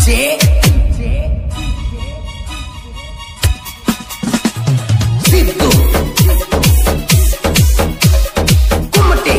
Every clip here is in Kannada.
DJ Siddu Kumate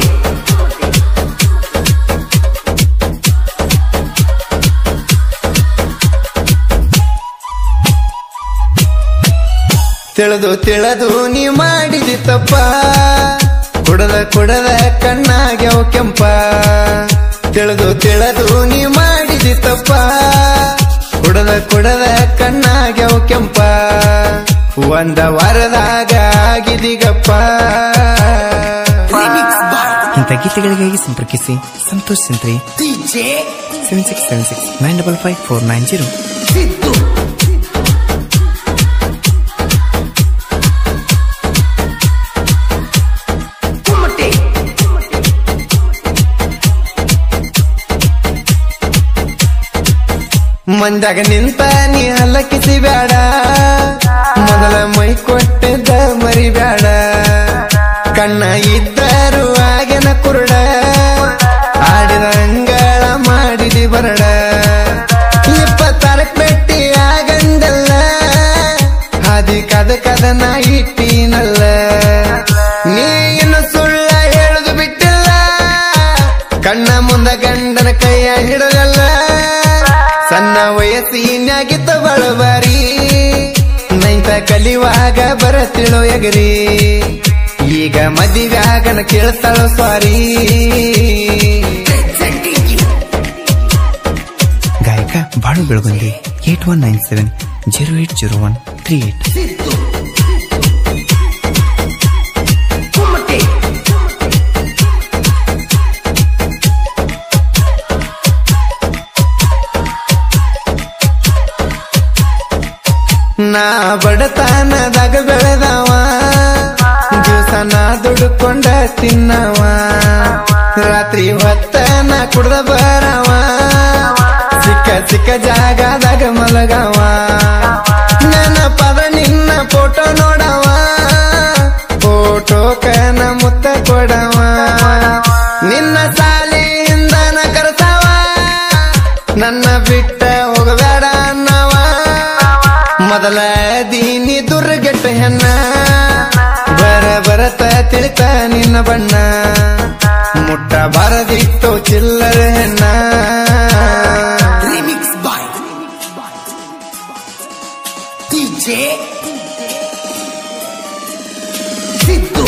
ತಿಳಿದು ತಿಳಿದು ನೀ ಮಾಡಿದಿ ತಪ್ಪ ಕುಡದ ಕುಡದ ಕಣ್ಣಾಗ್ಯವ ಕೆಂಪ ತಿಳಿದು ತಿಳಿದು ನೀ ಮಾಡಿದಿ ತಪ್ಪ ಕುಡದ ಕುಡದ ಕಣ್ಣಾಗ್ಯವ ಕೆಂಪ ಒಂದ ವಾರದಾಗ ಆಗಿದಿಗಪ್ಪ Remix by ಇಂಥ ಗೀತೆಗಳಿಗಾಗಿ ಸಂಪರ್ಕಿಸಿ Santosh Sintri DJ seven six seven six nine double five four nine zero Siddu Kumate ಮಂದಾಗ ನಿಂತ ನೀ ಹಲ್ಲಕ್ಕಿಸಿ ಬ್ಯಾಡ ಮೊದಲ ಮೈ ಕೊಟ್ಟಿದ್ದ ಮರಿಬ್ಯಾಡ ಕಣ್ಣ ಇದ್ದರು ಆಗನ ಕುರುಡ ಆಡಿದ ಅಂಗಳ ಮಾಡಿದಿ ಬರಡ ಇಪ್ಪತ್ತಾರಕ್ ಬೆಟ್ಟಿ ಆಗಂದಲ್ಲ ಹಾದಿ ಕದ ಕದನ ಇಟ್ಟಿನಲ್ಲ ನೀ ಇನ್ನು ಸುಳ್ಳ ಹೇಳುದು ಬಿಟ್ಟಿಲ್ಲ ಕಣ್ಣ ಮುಂದ ಗಂಡನ ಕೈಯ ಹಿಡಗಲ್ಲ ಸಣ್ಣ ವಯಸ್ಸಿನಾಗಿದ್ದ ಬಳಬಾರಿ ನೈತ ಕಲಿವಾಗ ಬರತಿಳೋ ಎಗರಿ ಈಗ ಮದಿವ್ಯಾಗನ ಕೇಳ್ತಾಳೋ ಸಾರಿ Presenting you ಗಾಯಕ Balu Belagundi eight one nine seven zero eight zero one three eight Siddu Kumate ನಾ ಬಡತನದಾಗ ಬೆಳೆದವ ದಿವಸ ನಾ ದುಡ್ಕೊಂಡ ತಿನ್ನವ ರಾತ್ರಿ ಹೊತ್ತ ನಾ ಕುಡ್ದ ಬರವ ಸಿಕ್ಕ ಸಿಕ್ಕ ಜಾಗದಾಗ ಮಲಗವ ನನ್ನ ಪದ ನಿನ್ನ ಫೋಟೋ ನೋಡವ ಫೋಟೋಕನ ಮುತ್ತ ಕೊಡವ ನಿನ್ನ ಸಾಲಿಯಿಂದ ನ ಕರ್ಸವ ನನ್ನ ಬಿಟ್ಟ ಹೋಗಬೇಡ ಅನ್ನವ ಮೊದಲ ದೀನಿ ದುರ್ಗೆಟ್ಟ ಹೆಣ್ಣ ಬರ ಬರತ ತಿಳಿತ ನಿನ್ನ ಬಣ್ಣ ಮುಟ್ಟ ಬಾರದಿತ್ತು ಚಿಲ್ಲರ ಹೆಣ್ಣ Remix by DJ Siddu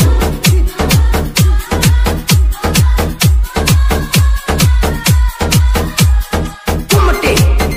Kumate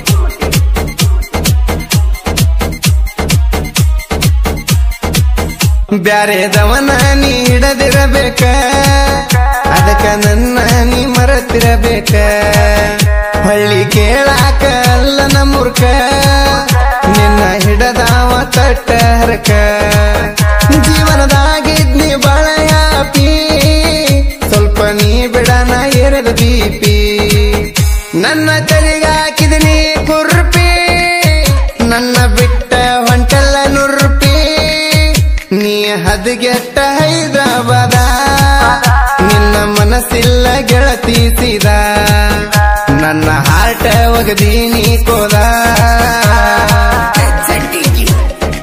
ಬ್ಯಾರೆದವನ ನೀ ಹಿಡದಿರಬೇಕ ಅದಕ್ಕ ನನ್ನ ನೀ ಮರತಿರಬೇಕ ಹಳ್ಳಿ ಕೇಳಾಕ ಅಲ್ಲನ ಮೂರ್ಖ ನಿನ್ನ ಹಿಡದಾವ ತಟ್ಟ ಹರಕ ಜೀವನದಾಗಿದ್ನಿ ಬಾಳ ಯಾಪಿ ಸ್ವಲ್ಪ ನೀ ಬಿಡನ ಎರೆದ ಬೀಪಿ ನನ್ನ ತಲೆಗಾಕಿದ ನೀ ಕುರ್ಪಿ ನನ್ನ ಬಿಟ್ಟ ಹೊಂಟಲ್ಲ ನುರ್ಪಿ ನೀ ಹದಗೆಟ್ಟ ಹೈದರಾಬಾದ ನಿನ್ನ ಮನಸ್ಸಿಲ್ಲ ಗೆಳತಿಸಿದ ನನ್ನ ಹಾರ್ಟ ಒಗದಿ ನೀ ಕೋದ Presenting you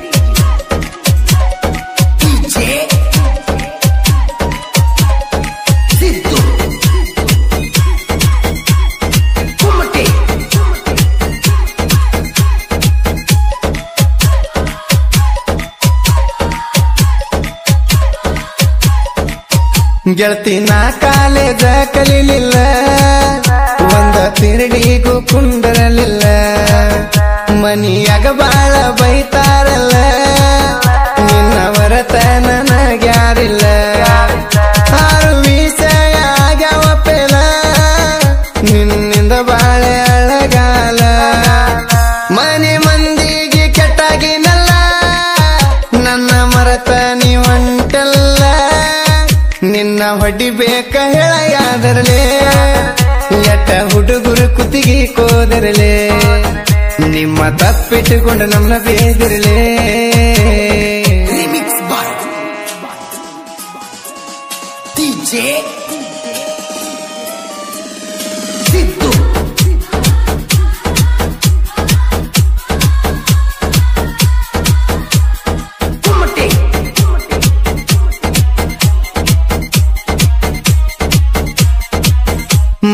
DJ Siddu Kumate ಗೆಳತಿ ನಾ ಕಾಲೇಜ ಕಲಿಲಿಲ್ಲ ಒಂದ ತಿರುಡಿಗೂ ಕುಂಡರಲಿಲ್ಲ ಮನಿಯಾಗ ಬಾಳ ಬೈತಾರಲ್ಲ ನಿನ್ನ ಹೊರತ ನನಗ್ಯಾರಿಲ್ಲ ಆರು ವಿಷಯ ಆಗ್ಯಾವ ಪೇಲ ನಿನ್ನಿಂದ ಬಾಳೆ ಅಳಗಾಲ ಮನೆ ಮಂದಿಗೆ ಕೆಟ್ಟಾಗಿನಲ್ಲ ನನ್ನ ಮರತ ನೀ ಹೊಂಟಲ್ಲ ನಿನ್ನ ಹೊಡಿಬೇಕ ಹೇಳಯಾದರಲೇ ಎಟ್ಟ ಹುಡುಗರು ಕುತ್ತಿಗೆ ಕೋದರಲೇ ನಿಮ್ಮ ತಪ್ಪಿಟ್ಟುಕೊಂಡು ನಮ್ಮನ್ನ ಬೇದಿರಲೇ Remix by DJ Siddu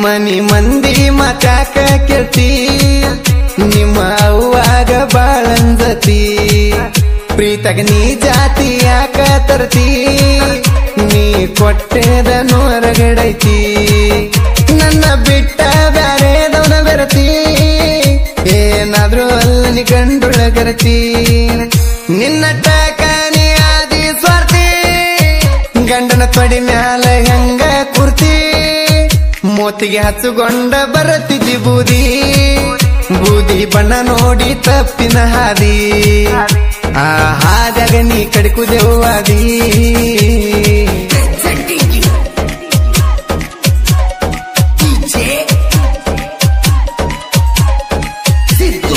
ಮನಿ ಮಂದಿ ಮತ್ತಾಕ ಕೆಟ್ಟಿ ನಿಮ್ಮ ಅವ್ವಾಗ ಬಾಳಂಜತಿ ಪ್ರೀತಗ ನೀ ಜಾತಿ ಯಾಕ ತರ್ತಿ ನೀ ಕೊಟ್ಟೆದ ಹೊರಗಡೈತಿ ನನ್ನ ಬಿಟ್ಟ ಬ್ಯಾರೆದವನ ಬೆರತಿ ಏನಾದ್ರೂ ಅಲ್ಲ ನೀ ಗಂಡುಳಗರತಿ ನಿನ್ನ ಟಕನಿ ಆದಿ ಸ್ವಾರ್ಥಿ ಗಂಡನ ತೊಡಿ ಮ್ಯಾಲ ಹೆಂಗ ಕುರ್ತಿ ಮೋತಿಗೆ ಹಚ್ಚುಗೊಂಡ ಬರತಿದ್ದಿ ಬೂದಿ ಬೂದಿ ಬಣ್ಣ ನೋಡಿ ತಪ್ಪಿನ ಹಾದಿ ಆ ಹಾದಾಗ ನೀ ಕಡಿಕುದೆವ್ವಾದಿ presenting you DJ Siddu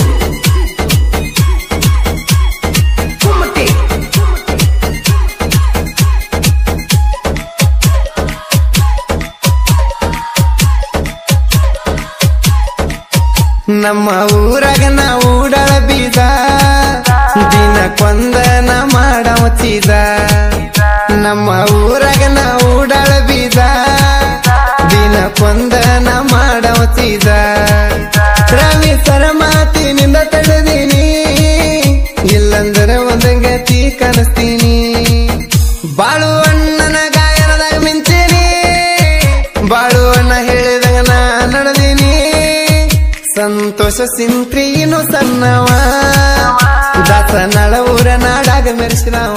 Kumate ನಮ್ಮ ಊರಾಗ ನಾವು ಉಡಳ ಬೀಜ ದಿನಕ್ಕೊಂದನ ಮಾಡವ ಚೀಜ ನಮ್ಮ ಊರಾಗ ನಾವು ಉಡಳ ಬೀಜ ದಿನಕ್ಕೊಂದನ ಮಾಡವ ಚೀಜ ರವಿ ಸರ ಮಾತಿನಿಂದ ತಡೆದೀನಿ ಇಲ್ಲಂದರೆ ಒಂದ ಗತಿ ಕನಸ್ತೀನಿ ಬಾಳು ಅಣ್ಣನ ಗಾಯನದಾಗ ಮಿಂಚೀನಿ ಬಾಳು ಅಣ್ಣ ಹೇಳಿದಂಗ ನಾ ನಡೆದೀನಿ ಸಂತೋಷ ಸಿಂತ್ರೀನು ಸಣ್ಣವ ದಾಸ ನಳ ಊರ ನಾಡಾಗ ಮೆರೆಸಿದವ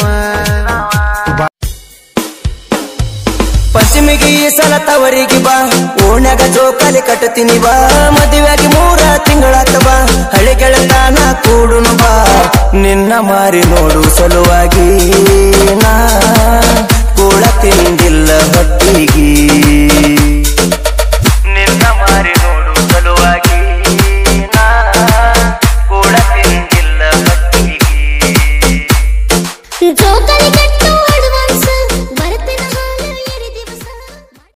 ಪಶ್ಚಿಮಿಗೆ ಈ ಸಲ ತವರಿಗೆ ಬಾ ಓಣ್ಯಾಗ ಜೋಕಾಲಿ ಕಟ್ಟತೀನಿ ಬಾ ಮದುವೆಯಾಗಿ ಮೂರ ತಿಂಗಳಾತ ಬಾ ಹಳೆ ಗೆಳತಾನ ಕೂಡುನು ಬಾ ನಿನ್ನ ಮಾರಿ ನೋಡು ಸಲುವಾಗಿ ನಾ ಕೂಳ ತಿಂದಿಲ್ಲ ಹೊಟ್ಟಿಗೆ